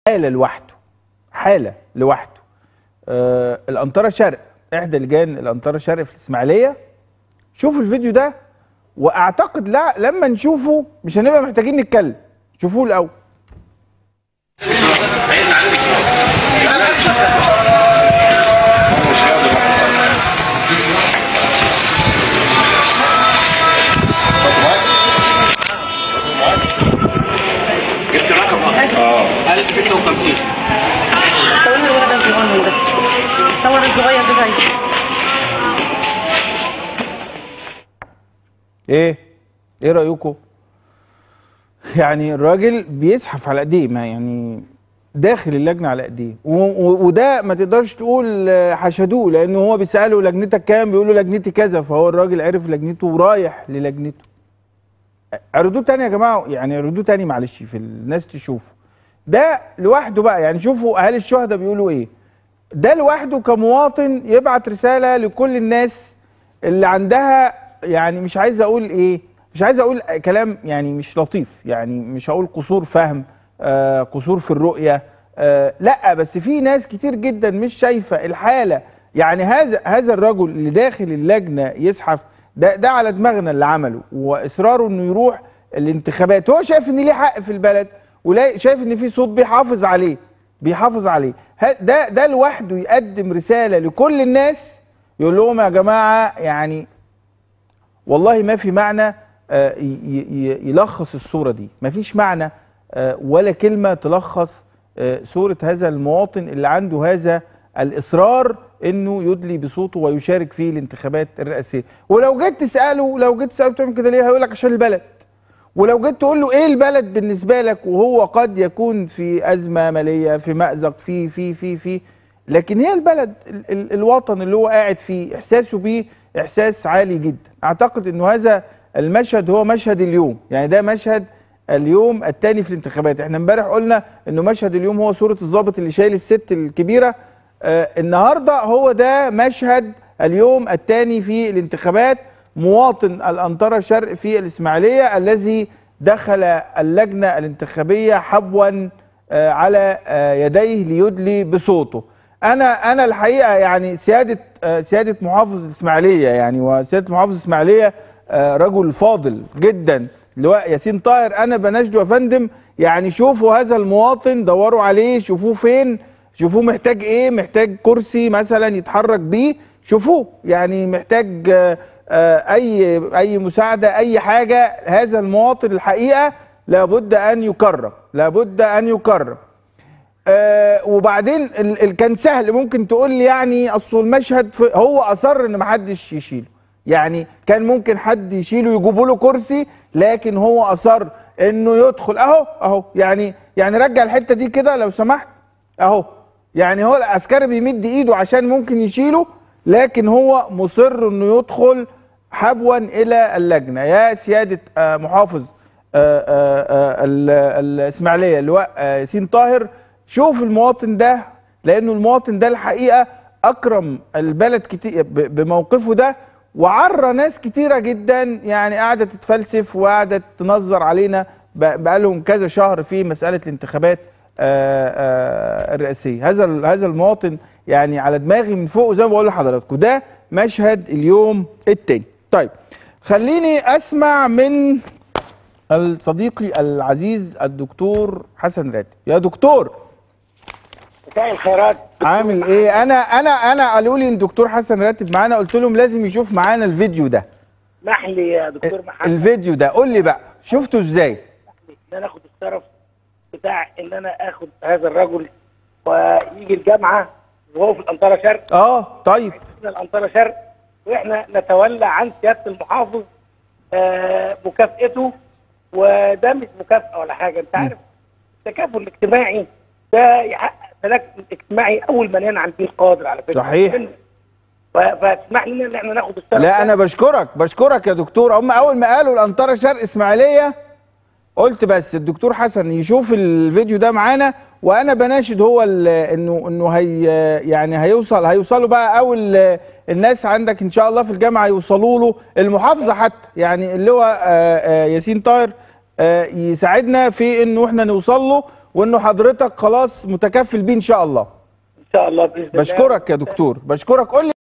حاله لوحده حاله لوحده آه الانطره شرق احدى لجان الانطره شرق في الاسماعيليه شوفوا الفيديو ده واعتقد لا لما نشوفه مش هنبقى محتاجين نتكلم شوفوه الاول جبت رقم اه 1056 صور لي الولد الصغير ده صور الصغير ده زي ايه ايه رايكم يعني الراجل بيزحف على ايديه ما يعني داخل اللجنه على ايديه و- و- وده ما تقدرش تقول آه، حشدوه لانه هو بيساله لجنتك كام بيقول له لجنتي كذا فهو الراجل عرف لجنته ورايح للجنته عرضوه تاني يا جماعه يعني عرضوه تاني معلش في الناس تشوفه ده لوحده بقى يعني شوفوا اهالي الشهداء بيقولوا ايه ده لوحده كمواطن يبعت رساله لكل الناس اللي عندها يعني مش عايز اقول ايه مش عايز اقول كلام يعني مش لطيف يعني مش هقول قصور فهم آه قصور في الرؤيه آه لا بس في ناس كتير جدا مش شايفه الحاله يعني هذا هذا الرجل اللي داخل اللجنه يزحف ده ده على دماغنا اللي عمله واصراره انه يروح الانتخابات هو شايف ان ليه حق في البلد ولا شايف ان في صوت بيحافظ عليه بيحافظ عليه ه- ده ده لوحده يقدم رساله لكل الناس يقول لهم يا جماعه يعني والله ما في معنى آه، ي- ي- يلخص الصوره دي ما فيش معنى آه، ولا كلمه تلخص آه، صوره هذا المواطن اللي عنده هذا الاصرار انه يدلي بصوته ويشارك في الانتخابات الرئاسيه ولو جيت تساله لو جيت تساله بتعمل كده ليه هيقول لك عشان البلد ولو جيت تقول له ايه البلد بالنسبه لك وهو قد يكون في ازمه ماليه في مازق في في في في لكن هي البلد ال ال الوطن اللي هو قاعد فيه احساسه بيه احساس عالي جدا اعتقد انه هذا المشهد هو مشهد اليوم يعني ده مشهد اليوم الثاني في الانتخابات احنا امبارح قلنا انه مشهد اليوم هو صوره الضابط اللي شايل الست الكبيره آه النهارده هو ده مشهد اليوم الثاني في الانتخابات مواطن الأنطرة شرق في الإسماعيلية الذي دخل اللجنة الانتخابية حبوا آه، على آه، يديه ليدلي بصوته أنا أنا الحقيقة يعني سيادة آه، سيادة محافظ الإسماعيلية يعني وسيادة محافظ الإسماعيلية آه، رجل فاضل جدا لواء ياسين طاهر أنا بناشده يا فندم يعني شوفوا هذا المواطن دوروا عليه شوفوه فين شوفوه محتاج ايه محتاج كرسي مثلا يتحرك بيه شوفوه يعني محتاج آه، آه، اي اي مساعده اي حاجه هذا المواطن الحقيقه لابد ان يكرم لابد ان يكرم آه وبعدين ال ال كان سهل ممكن تقول لي يعني اصل المشهد في هو اصر ان محدش يشيله يعني كان ممكن حد يشيله يجيبوا له كرسي لكن هو اصر انه يدخل اهو اهو يعني يعني رجع الحته دي كده لو سمحت اهو يعني هو العسكري بيمد ايده عشان ممكن يشيله لكن هو مصر انه يدخل حبوا الى اللجنه يا سياده آه، محافظ آه، آه، آه، ال- الاسماعيليه اللواء آه، ياسين طاهر شوف المواطن ده لانه المواطن ده الحقيقه اكرم البلد كتير ب- بموقفه ده وعرى ناس كتيره جدا يعني قاعده تتفلسف وقاعده تنظر علينا ب- بقالهم كذا شهر في مساله الانتخابات آه، آه، الرئاسيه هذا ال- هذا المواطن يعني على دماغي من فوق زي ما بقول لحضراتكم ده مشهد اليوم التاني طيب خليني اسمع من صديقي العزيز الدكتور حسن راتب يا دكتور مساء الخيرات عامل ايه انا انا انا قالوا لي ان الدكتور حسن راتب معانا قلت لهم لازم يشوف معانا الفيديو ده اسمح لي يا دكتور محمد الفيديو ده قول لي بقى شفته ازاي ان انا اخد الشرف بتاع ان انا اخد هذا الرجل ويجي الجامعه وهو في الانطره شرق اه طيب احنا الانطره شرق واحنا نتولى عن سياده المحافظ آه، مكافئته وده مش مكافاه ولا حاجه انت عارف التكافل الاجتماعي ده يحقق تنكل اجتماعي اول ما ينعم فيه القادر على فكره صحيح. ف- فاسمح لنا ان احنا ناخد الشرف لا ده. انا بشكرك بشكرك يا دكتور هم اول ما قالوا الانطره شرق اسماعيليه قلت بس الدكتور حسن يشوف الفيديو ده معانا وانا بناشد هو ال- انه انه هي يعني هيوصل هيوصلوا بقى اول الناس عندك ان شاء الله في الجامعه يوصلوا له المحافظه حتى يعني اللي هو آه، آه، ياسين طاهر آه، يساعدنا في انه احنا نوصل له وانه حضرتك خلاص متكفل بيه ان شاء الله ان شاء الله باذن الله بشكرك يا دكتور بشكرك قول لي